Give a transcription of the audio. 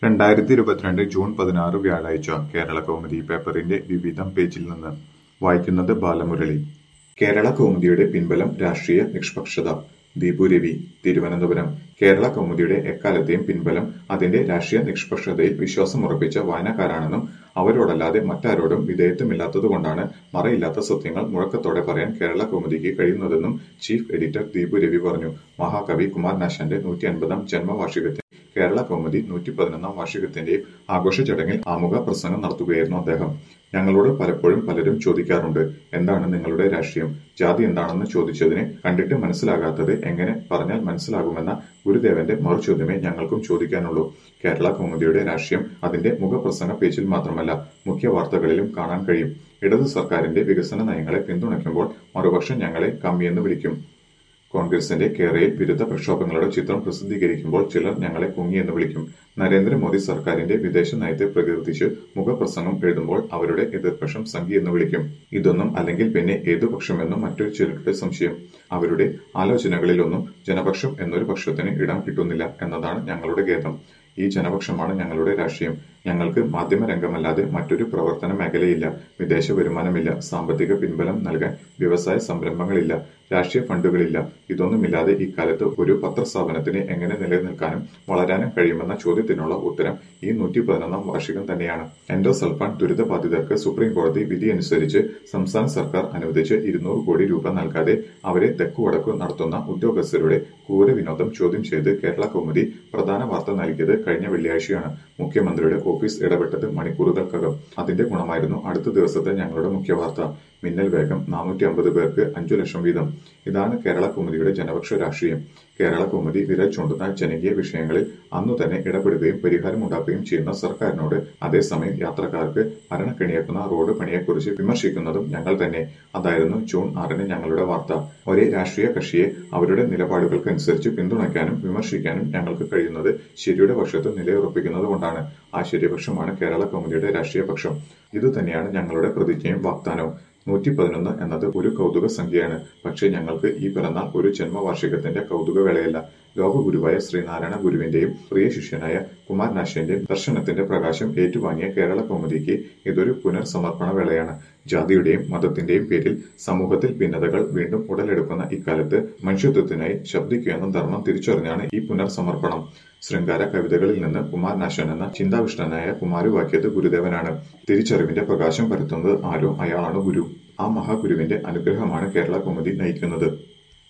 രണ്ടായിരത്തി ഇരുപത്തിരണ്ട് ജൂൺ പതിനാറ് വ്യാഴാഴ്ച കേരള കൗമുദി പേപ്പറിന്റെ വിവിധം പേജിൽ നിന്ന് വായിക്കുന്നത് ബാലമുരളി കേരള കൗമുദിയുടെ പിൻബലം രാഷ്ട്രീയ നിഷ്പക്ഷത ദീപു രവി തിരുവനന്തപുരം കേരള കൗമുദിയുടെ എക്കാലത്തെയും പിൻബലം അതിന്റെ രാഷ്ട്രീയ നിഷ്പക്ഷതയിൽ വിശ്വാസമുറപ്പിച്ച വായനക്കാരാണെന്നും അവരോടല്ലാതെ മറ്റാരോടും വിധേയത്വമില്ലാത്തതുകൊണ്ടാണ് മറയില്ലാത്ത സത്യങ്ങൾ മുഴക്കത്തോടെ പറയാൻ കേരള കൗമുദിക്ക് കഴിയുന്നതെന്നും ചീഫ് എഡിറ്റർ ദീപു രവി പറഞ്ഞു മഹാകവി കുമാരനാശാന്റെ നൂറ്റി അൻപതാം ജന്മവാർഷികത്തിൽ കേരള കൗമുദി നൂറ്റി പതിനൊന്നാം വാർഷികത്തിന്റെയും ആഘോഷ ചടങ്ങിൽ ആമുഖ പ്രസംഗം നടത്തുകയായിരുന്നു അദ്ദേഹം ഞങ്ങളോട് പലപ്പോഴും പലരും ചോദിക്കാറുണ്ട് എന്താണ് നിങ്ങളുടെ രാഷ്ട്രീയം ജാതി എന്താണെന്ന് ചോദിച്ചതിന് കണ്ടിട്ട് മനസ്സിലാകാത്തത് എങ്ങനെ പറഞ്ഞാൽ മനസ്സിലാകുമെന്ന ഗുരുദേവന്റെ മറുചോദ്യമേ ഞങ്ങൾക്കും ചോദിക്കാനുള്ളൂ കേരള കൗമുദിയുടെ രാഷ്ട്രീയം അതിന്റെ മുഖപ്രസംഗ പേജിൽ മാത്രമല്ല മുഖ്യ വാർത്തകളിലും കാണാൻ കഴിയും ഇടതു സർക്കാരിന്റെ വികസന നയങ്ങളെ പിന്തുണയ്ക്കുമ്പോൾ മറുപക്ഷം ഞങ്ങളെ കമ്മിയെന്ന് വിളിക്കും കോൺഗ്രസിന്റെ കേരളയിൽ വിരുദ്ധ പ്രക്ഷോഭങ്ങളുടെ ചിത്രം പ്രസിദ്ധീകരിക്കുമ്പോൾ ചിലർ ഞങ്ങളെ കുങ്ങിയെന്ന് വിളിക്കും നരേന്ദ്രമോദി സർക്കാരിന്റെ വിദേശ നയത്തെ പ്രകീർത്തിച്ച് മുഖപ്രസംഗം എഴുതുമ്പോൾ അവരുടെ എതിർപക്ഷം സംഘി എന്ന് വിളിക്കും ഇതൊന്നും അല്ലെങ്കിൽ പിന്നെ ഏതു പക്ഷമെന്നും മറ്റൊരു ചിലരുടെ സംശയം അവരുടെ ആലോചനകളിലൊന്നും ജനപക്ഷം എന്നൊരു പക്ഷത്തിന് ഇടം കിട്ടുന്നില്ല എന്നതാണ് ഞങ്ങളുടെ ഖേദം ഈ ജനപക്ഷമാണ് ഞങ്ങളുടെ രാഷ്ട്രീയം ഞങ്ങൾക്ക് മാധ്യമരംഗമല്ലാതെ മറ്റൊരു പ്രവർത്തന മേഖലയില്ല വിദേശ വരുമാനമില്ല സാമ്പത്തിക പിൻബലം നൽകാൻ വ്യവസായ സംരംഭങ്ങളില്ല രാഷ്ട്രീയ ഫണ്ടുകളില്ല ഇതൊന്നുമില്ലാതെ ഇക്കാലത്ത് ഒരു പത്രസ്ഥാപനത്തിന് എങ്ങനെ നിലനിൽക്കാനും വളരാനും കഴിയുമെന്ന ചോദ്യത്തിനുള്ള ഉത്തരം ഈ നൂറ്റി പതിനൊന്നാം വാർഷികം തന്നെയാണ് എൻഡോസൾഫാൻ ദുരിതബാധിതർക്ക് സുപ്രീം കോടതി വിധി അനുസരിച്ച് സംസ്ഥാന സർക്കാർ അനുവദിച്ച് ഇരുന്നൂറ് കോടി രൂപ നൽകാതെ അവരെ തെക്കുവടക്കു നടത്തുന്ന ഉദ്യോഗസ്ഥരുടെ ക്രൂര വിനോദം ചോദ്യം ചെയ്ത് കേരള കൗമുദി പ്രധാന വാർത്ത നൽകിയത് കഴിഞ്ഞ വെള്ളിയാഴ്ചയാണ് മുഖ്യമന്ത്രിയുടെ ഓഫീസ് ഇടപെട്ടത് മണിക്കൂറുകൾക്കകം അതിന്റെ ഗുണമായിരുന്നു അടുത്ത ദിവസത്തെ ഞങ്ങളുടെ മുഖ്യവാർത്ത മിന്നൽ വേഗം നാനൂറ്റി അമ്പത് പേർക്ക് അഞ്ചു ലക്ഷം വീതം ഇതാണ് കേരള കൗമുദിയുടെ ജനപക്ഷ രാഷ്ട്രീയം കേരള കൗമുദി വിരൽ ചൂണ്ടുന്ന ജനകീയ വിഷയങ്ങളിൽ അന്നു തന്നെ ഇടപെടുകയും പരിഹാരമുണ്ടാക്കുകയും ചെയ്യുന്ന സർക്കാരിനോട് അതേസമയം യാത്രക്കാർക്ക് മരണക്കെണിയേക്കുന്ന റോഡ് പണിയെക്കുറിച്ച് വിമർശിക്കുന്നതും ഞങ്ങൾ തന്നെ അതായിരുന്നു ജൂൺ ആറിന് ഞങ്ങളുടെ വാർത്ത ഒരേ രാഷ്ട്രീയ കക്ഷിയെ അവരുടെ നിലപാടുകൾക്കനുസരിച്ച് പിന്തുണയ്ക്കാനും വിമർശിക്കാനും ഞങ്ങൾക്ക് കഴിയുന്നത് ശരിയുടെ പക്ഷത്ത് നിലയുറപ്പിക്കുന്നത് കൊണ്ടാണ് ആ ശരിപക്ഷമാണ് കേരള കൗമുദിയുടെ രാഷ്ട്രീയ പക്ഷം ഇതുതന്നെയാണ് ഞങ്ങളുടെ പ്രതിജ്ഞയും വാഗ്ദാനവും നൂറ്റി പതിനൊന്ന് എന്നത് ഒരു കൗതുക സംഖ്യയാണ് പക്ഷേ ഞങ്ങൾക്ക് ഈ പിറന്നാൾ ഒരു ജന്മവാർഷികത്തിന്റെ കൗതുക വേളയല്ല ലോകഗുരുവായ ശ്രീനാരായണ ഗുരുവിന്റെയും പ്രിയ ശിഷ്യനായ കുമാരനാശന്റെയും ദർശനത്തിന്റെ പ്രകാശം ഏറ്റുവാങ്ങിയ കേരള കൗമുദിക്ക് ഇതൊരു പുനർസമർപ്പണ വേളയാണ് ജാതിയുടെയും മതത്തിന്റെയും പേരിൽ സമൂഹത്തിൽ ഭിന്നതകൾ വീണ്ടും ഉടലെടുക്കുന്ന ഇക്കാലത്ത് മനുഷ്യത്വത്തിനായി ശബ്ദിക്കുമെന്ന ധർമ്മം തിരിച്ചറിഞ്ഞാണ് ഈ പുനർസമർപ്പണം ശൃംഗാര കവിതകളിൽ നിന്ന് കുമാരനാശൻ എന്ന ചിന്താവിഷ്ടനായ കുമാരുവാക്കിയത് ഗുരുദേവനാണ് തിരിച്ചറിവിന്റെ പ്രകാശം പരത്തുന്നത് ആരോ അയാളാണ് ഗുരു ആ മഹാഗുരുവിന്റെ അനുഗ്രഹമാണ് കേരള കൗമുദി നയിക്കുന്നത്